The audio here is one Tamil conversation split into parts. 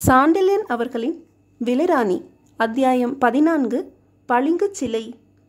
சாண்டில்யன் அவர்களின் விலைராணி அத்தியாயம் பதினான்கு பளிங்குச் சிலை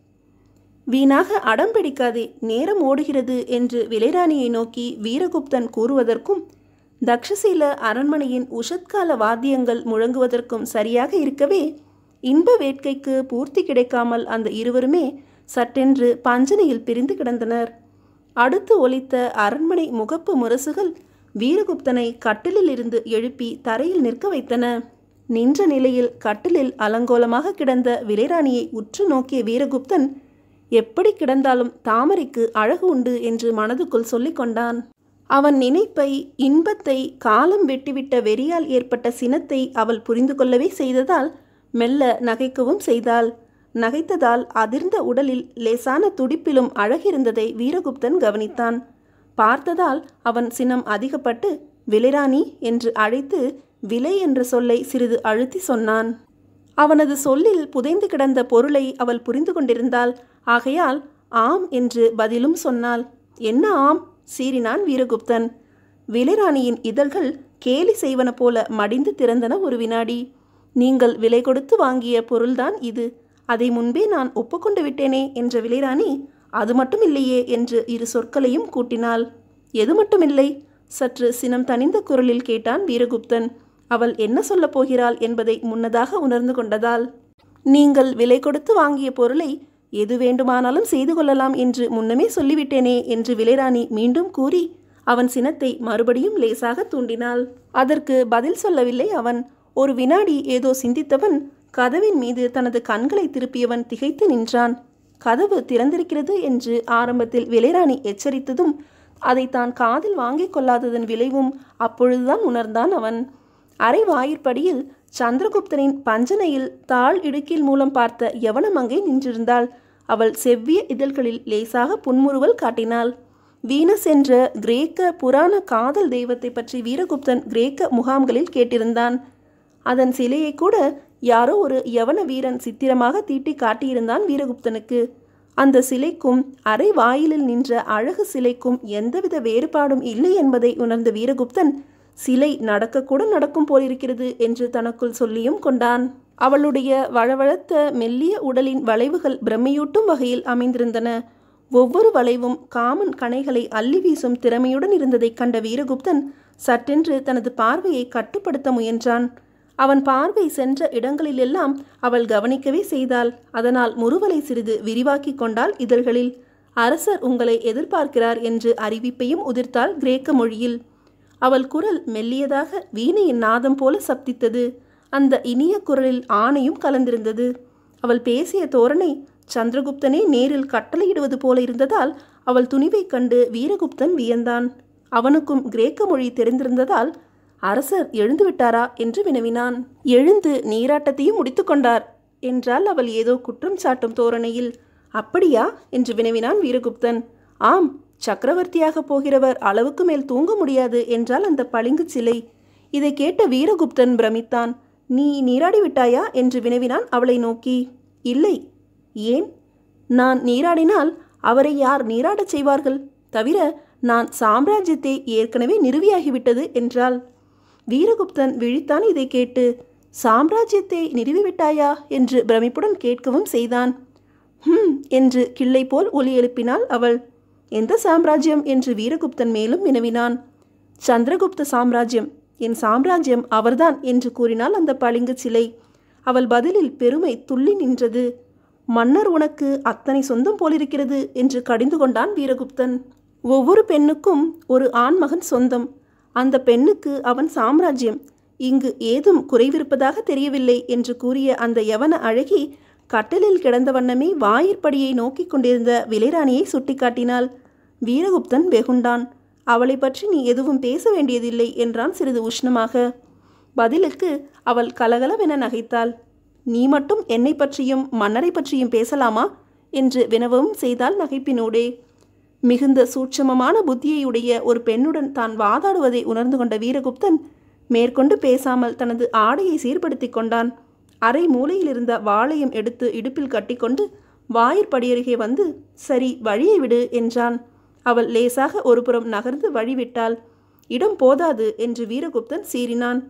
வீணாக அடம் பிடிக்காதே நேரம் ஓடுகிறது என்று விலைராணியை நோக்கி வீரகுப்தன் கூறுவதற்கும் தக்ஷசீல அரண்மனையின் உஷத்கால வாத்தியங்கள் முழங்குவதற்கும் சரியாக இருக்கவே இன்ப வேட்கைக்கு பூர்த்தி கிடைக்காமல் அந்த இருவருமே சட்டென்று பஞ்சனையில் பிரிந்து கிடந்தனர் அடுத்து ஒலித்த அரண்மனை முகப்பு முரசுகள் வீரகுப்தனை கட்டிலில் இருந்து எழுப்பி தரையில் நிற்க வைத்தன நின்ற நிலையில் கட்டிலில் அலங்கோலமாக கிடந்த விலைராணியை உற்று நோக்கிய வீரகுப்தன் எப்படி கிடந்தாலும் தாமரைக்கு அழகு உண்டு என்று மனதுக்குள் சொல்லிக் கொண்டான் அவன் நினைப்பை இன்பத்தை காலம் வெட்டிவிட்ட வெறியால் ஏற்பட்ட சினத்தை அவள் புரிந்து கொள்ளவே செய்ததால் மெல்ல நகைக்கவும் செய்தாள் நகைத்ததால் அதிர்ந்த உடலில் லேசான துடிப்பிலும் அழகிருந்ததை வீரகுப்தன் கவனித்தான் பார்த்ததால் அவன் சினம் அதிகப்பட்டு விலைராணி என்று அழைத்து விலை என்ற சொல்லை சிறிது அழுத்தி சொன்னான் அவனது சொல்லில் புதைந்து கிடந்த பொருளை அவள் புரிந்து கொண்டிருந்தாள் ஆகையால் ஆம் என்று பதிலும் சொன்னாள் என்ன ஆம் சீறினான் வீரகுப்தன் விலைராணியின் இதழ்கள் கேலி செய்வன போல மடிந்து திறந்தன ஒரு வினாடி நீங்கள் விலை கொடுத்து வாங்கிய பொருள்தான் இது அதை முன்பே நான் ஒப்புக்கொண்டு விட்டேனே என்ற விலைராணி அது மட்டும் இல்லையே என்று இரு சொற்களையும் கூட்டினாள் எது மட்டுமில்லை சற்று சினம் தணிந்த குரலில் கேட்டான் வீரகுப்தன் அவள் என்ன சொல்லப் போகிறாள் என்பதை முன்னதாக உணர்ந்து கொண்டதால் நீங்கள் விலை கொடுத்து வாங்கிய பொருளை எது வேண்டுமானாலும் செய்து கொள்ளலாம் என்று முன்னமே சொல்லிவிட்டேனே என்று விலைராணி மீண்டும் கூறி அவன் சினத்தை மறுபடியும் லேசாக தூண்டினாள் அதற்கு பதில் சொல்லவில்லை அவன் ஒரு வினாடி ஏதோ சிந்தித்தவன் கதவின் மீது தனது கண்களை திருப்பியவன் திகைத்து நின்றான் கதவு திறந்திருக்கிறது என்று ஆரம்பத்தில் விலைராணி எச்சரித்ததும் அதை தான் காதில் வாங்கிக் கொள்ளாததன் விளைவும் அப்பொழுதுதான் உணர்ந்தான் அவன் அரை வாயிற்படியில் சந்திரகுப்தனின் பஞ்சனையில் தாழ் இடுக்கில் மூலம் பார்த்த யவனமங்கை நின்றிருந்தாள் அவள் செவ்விய இதழ்களில் லேசாக புன்முறுவல் காட்டினாள் வீனஸ் என்ற கிரேக்க புராண காதல் தெய்வத்தை பற்றி வீரகுப்தன் கிரேக்க முகாம்களில் கேட்டிருந்தான் அதன் சிலையை கூட யாரோ ஒரு யவன வீரன் சித்திரமாக தீட்டி காட்டியிருந்தான் வீரகுப்தனுக்கு அந்த சிலைக்கும் அரை வாயிலில் நின்ற அழகு சிலைக்கும் எந்தவித வேறுபாடும் இல்லை என்பதை உணர்ந்த வீரகுப்தன் சிலை நடக்கக்கூட நடக்கும் போலிருக்கிறது என்று தனக்குள் சொல்லியும் கொண்டான் அவளுடைய வளவளத்த மெல்லிய உடலின் வளைவுகள் பிரம்மையூட்டும் வகையில் அமைந்திருந்தன ஒவ்வொரு வளைவும் காமன் கணைகளை அள்ளி வீசும் திறமையுடன் இருந்ததைக் கண்ட வீரகுப்தன் சட்டென்று தனது பார்வையை கட்டுப்படுத்த முயன்றான் அவன் பார்வை சென்ற இடங்களிலெல்லாம் அவள் கவனிக்கவே செய்தாள் அதனால் முறுவலை சிறிது விரிவாக்கி கொண்டாள் இதழ்களில் அரசர் உங்களை எதிர்பார்க்கிறார் என்று அறிவிப்பையும் உதிர்த்தாள் கிரேக்க மொழியில் அவள் குரல் மெல்லியதாக வீணையின் நாதம் போல சப்தித்தது அந்த இனிய குரலில் ஆணையும் கலந்திருந்தது அவள் பேசிய தோரணை சந்திரகுப்தனே நேரில் கட்டளையிடுவது போல இருந்ததால் அவள் துணிவைக் கண்டு வீரகுப்தன் வியந்தான் அவனுக்கும் கிரேக்க மொழி தெரிந்திருந்ததால் அரசர் எழுந்து விட்டாரா என்று வினவினான் எழுந்து நீராட்டத்தையும் முடித்து கொண்டார் என்றால் அவள் ஏதோ குற்றம் சாட்டும் தோரணையில் அப்படியா என்று வினவினான் வீரகுப்தன் ஆம் சக்கரவர்த்தியாக போகிறவர் அளவுக்கு மேல் தூங்க முடியாது என்றால் அந்த பளிங்கு சிலை இதை கேட்ட வீரகுப்தன் பிரமித்தான் நீ நீராடி விட்டாயா என்று வினவினான் அவளை நோக்கி இல்லை ஏன் நான் நீராடினால் அவரை யார் நீராடச் செய்வார்கள் தவிர நான் சாம்ராஜ்யத்தை ஏற்கனவே நிறுவியாகிவிட்டது என்றாள் வீரகுப்தன் விழித்தான் இதை கேட்டு சாம்ராஜ்யத்தை நிறுவிவிட்டாயா என்று பிரமிப்புடன் கேட்கவும் செய்தான் ஹம் என்று கிள்ளை போல் ஒலி எழுப்பினாள் அவள் எந்த சாம்ராஜ்யம் என்று வீரகுப்தன் மேலும் வினவினான் சந்திரகுப்த சாம்ராஜ்யம் என் சாம்ராஜ்யம் அவர்தான் என்று கூறினாள் அந்த பளிங்கு சிலை அவள் பதிலில் பெருமை துள்ளி நின்றது மன்னர் உனக்கு அத்தனை சொந்தம் போலிருக்கிறது என்று கடிந்து கொண்டான் வீரகுப்தன் ஒவ்வொரு பெண்ணுக்கும் ஒரு ஆண்மகன் சொந்தம் அந்த பெண்ணுக்கு அவன் சாம்ராஜ்யம் இங்கு ஏதும் குறைவிருப்பதாக தெரியவில்லை என்று கூறிய அந்த யவன அழகி கட்டலில் கிடந்த வண்ணமே வாயிற்படியை நோக்கி கொண்டிருந்த விலைராணியை சுட்டிக்காட்டினாள் வீரகுப்தன் வெகுண்டான் அவளை பற்றி நீ எதுவும் பேச வேண்டியதில்லை என்றான் சிறிது உஷ்ணமாக பதிலுக்கு அவள் கலகலவென நகைத்தாள் நீ மட்டும் என்னை பற்றியும் மன்னரை பற்றியும் பேசலாமா என்று வினவவும் செய்தால் நகைப்பினோடே மிகுந்த சூட்சமமான புத்தியையுடைய ஒரு பெண்ணுடன் தான் வாதாடுவதை உணர்ந்து கொண்ட வீரகுப்தன் மேற்கொண்டு பேசாமல் தனது ஆடையை சீர்படுத்தி கொண்டான் அரை மூலையில் இருந்த வாளையும் எடுத்து இடுப்பில் கட்டிக்கொண்டு வாயிற்படியருகே வந்து சரி வழியை விடு என்றான் அவள் லேசாக ஒருபுறம் நகர்ந்து வழிவிட்டாள் இடம் போதாது என்று வீரகுப்தன் சீறினான்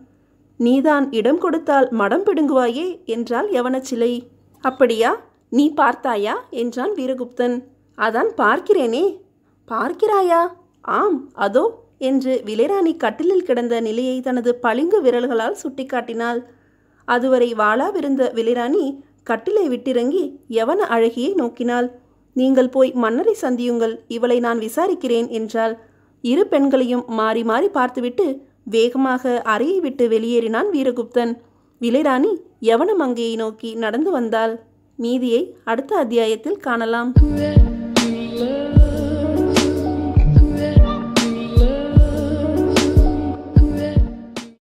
நீதான் இடம் கொடுத்தால் மடம் பிடுங்குவாயே என்றாள் யவனச்சிலை அப்படியா நீ பார்த்தாயா என்றான் வீரகுப்தன் அதான் பார்க்கிறேனே பார்க்கிறாயா ஆம் அதோ என்று விலைராணி கட்டிலில் கிடந்த நிலையை தனது பளிங்கு விரல்களால் சுட்டிக்காட்டினாள் அதுவரை வாளாவிருந்த விலைராணி கட்டிலை விட்டிறங்கி யவன அழகியை நோக்கினாள் நீங்கள் போய் மன்னரை சந்தியுங்கள் இவளை நான் விசாரிக்கிறேன் என்றாள் இரு பெண்களையும் மாறி மாறி பார்த்துவிட்டு வேகமாக அறையை விட்டு வெளியேறினான் வீரகுப்தன் விலைராணி யவன மங்கையை நோக்கி நடந்து வந்தாள் மீதியை அடுத்த அத்தியாயத்தில் காணலாம் Red